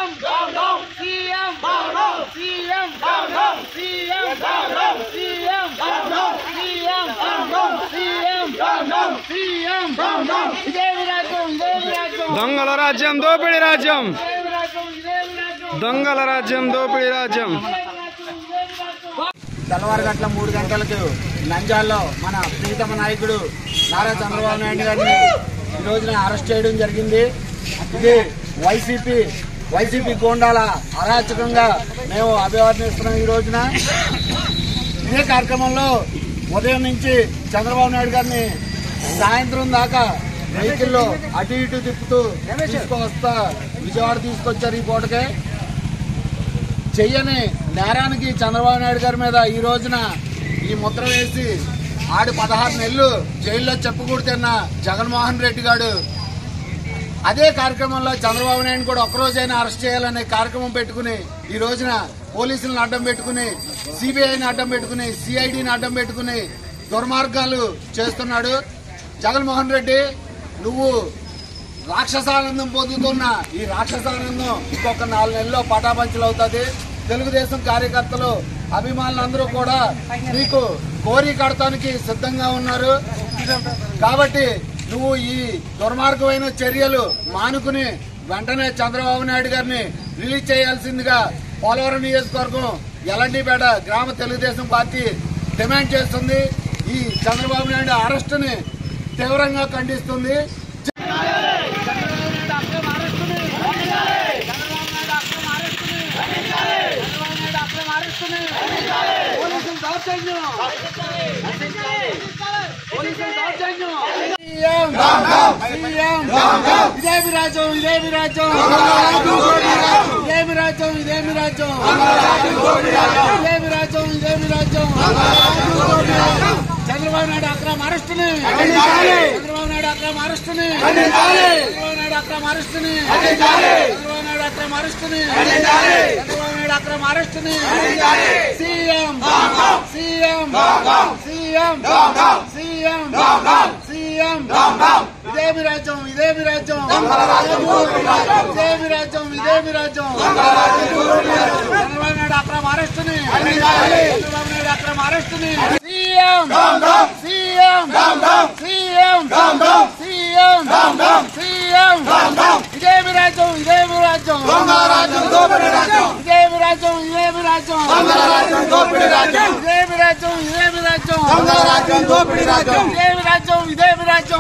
CM CM CM CM CM CM CM CM ఇదేమి రాజ్యం ఇదేమి రాజ్యం దొంగల రాజ్యం దోపిడీ రాజ్యం ఇదేమి రాజ్యం ఇదేమి రాజ్యం దొంగల రాజ్యం దోపిడీ రాజ్యం తెల్లవారుగట్ల మూడు గంటలకు నంజాల్లో మన ప్రీతమ నాయకుడు నారా చంద్రబాబు నాయుడు గారిని ఈ రోజున అరెస్ట్ చేయడం జరిగింది ఇది వైసీపీ వైసీపీ గోండాల అరాచకంగా మేము అభివర్ణిస్తున్నాం ఈ రోజున ఇదే కార్యక్రమంలో ఉదయం నుంచి చంద్రబాబు నాయుడు గారిని సాయంత్రం దాకా వెహికల్లో అటు ఇటు తిప్పుతూ తీసుకొస్తా విజయవాడ తీసుకొచ్చారు ఈ పూటకే చెయ్యని నేరానికి చంద్రబాబు నాయుడు గారి మీద ఈ రోజున ఈ ముద్ర వేసి ఆడు పదహారు నెలలు జైల్లో చెప్పుకూడుతున్న జగన్మోహన్ రెడ్డి గారు అదే కార్యక్రమంలో చంద్రబాబు నాయుడు కూడా ఒక్కరోజైనా అరెస్ట్ చేయాలనే కార్యక్రమం పెట్టుకుని ఈ రోజున పోలీసులను అడ్డం పెట్టుకుని సిబిఐని అడ్డం పెట్టుకుని సిఐడిని అడ్డం పెట్టుకుని దుర్మార్గాలు చేస్తున్నాడు జగన్మోహన్ రెడ్డి నువ్వు రాక్షసానందం పొందుతున్న ఈ రాక్షసానందం ఇంకొక నాలుగు నెలల్లో పటాపంచలు అవుతుంది తెలుగుదేశం కార్యకర్తలు అభిమానులందరూ కూడా నీకు కోరి కడతానికి సిద్ధంగా ఉన్నారు కాబట్టి నువ్వు ఈ దుర్మార్గమైన చర్యలు మానుకుని వెంటనే చంద్రబాబు నాయుడు గారిని రిలీజ్ చేయాల్సిందిగా పోలవరం నియోజకవర్గం ఎలండిపేట గ్రామ తెలుగుదేశం పార్టీ డిమాండ్ చేస్తుంది ఈ చంద్రబాబు నాయుడు అరెస్టుని తీవ్రంగా ఖండిస్తుంది సీఎం సీఎం ఇదేమి రాజ్యం ఇదేమి రాజ్యం ఇదేమి రాజ్యం ఇదేమి రాజ్యం ఇదేమి రాజ్యం ఇదేమి రాజ్యం చంద్రబాబు నాయుడు అక్రమ అరెస్టుని చంద్రబాబు నాయుడు అక్రమ అరెస్టుని చంద్రబాబు నాయుడు అక్రమ అరెస్టుని చంద్రబాబు నాయుడు అక్రమ అరెస్టుని చంద్రబాబు నాయుడు అక్రమ అరెస్టుని CM CM CM CM CM ఇదేమి రాజ్యం ఇదేమి రాజ్యం ఇదేమి రాజ్యం ఇదేమి రాజ్యం చంద్రబాబు నాయుడు అక్రమ అరెస్టుని చంద్రబాబు నాయుడు అక్రమ అరెస్టుని CM CM CM CM CM ఇదేమి రాజ్యం ఇదేమి రాజ్యం ఇదేమి రాజ్యం ఇదేమి రాజ్యం ఇదేమి రాజ్యం ఇదేమి రాజ్యం ఇదేమి రాజ్యం ఇదేమి రాజ్యం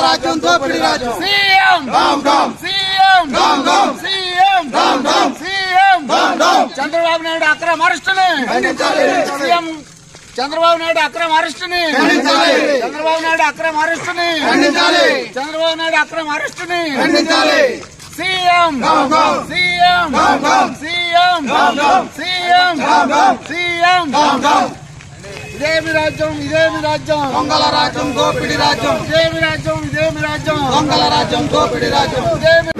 CM CM CM CM Chandrababu Naidu అక్రమ అరెస్టుని సీఎం చంద్రబాబు నాయుడు అక్రమ అరెస్టుని చంద్రబాబు నాయుడు అక్రమ అరెస్టుని చంద్రబాబు నాయుడు అక్రమ అరెస్టుని CM CM CM CM CM ఇదేమి రాజ్యం ఇదేమి రాజ్యం దొంగల రాజ్యం దోపిడి రాజ్యం ఇదేమి రాజ్యం ఇదేమి రాజ్యం దొంగల రాజ్యం దోపిడి రాజ్యం ఇదేమి